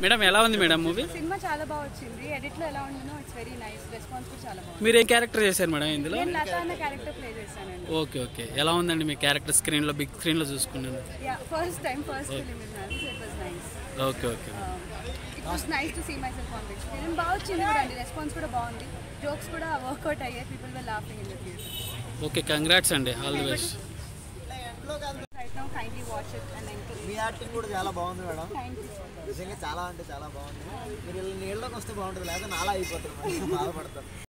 madam ఎలా ఉంది madam movie cinema చాలా బాగా వచ్చింది ఎడిట్ లో ఎలా ఉండిందో ఇట్స్ వెరీ నైస్ రెస్పాన్స్ కూడా చాలా బాగుంది మీరు ఏం క్యారెక్టర్ చేశారు మేడం ఇందులో నేను లత అన్న క్యారెక్టర్ ప్లే చేశానండి ఓకే ఓకే ఎలా ఉందండి మీ క్యారెక్టర్ స్క్రీన్లో బిగ్ స్క్రీన్లో చూసుకున్నాను yeah first time first film is నాది so it was nice okay okay it was nice to see myself on big screen బాగా వచ్చింది కూడా అండి రెస్పాన్స్ కూడా బాగుంది జోక్స్ కూడా వర్కౌట్ అయ్యాయి people were laughing in the theatre okay congrats అండి all the best right now kindly watch it and encourage మీ యాక్టింగ్ కూడా చాలా బాగుంది మేడం థ్యాంక్ యూ నిజంగా చాలా అంటే చాలా బాగుంది మీరు ఇలా నీళ్ళలోకి వస్తే బాగుంటుంది లేదా నాలా అయిపోతుంది బాధపడతారు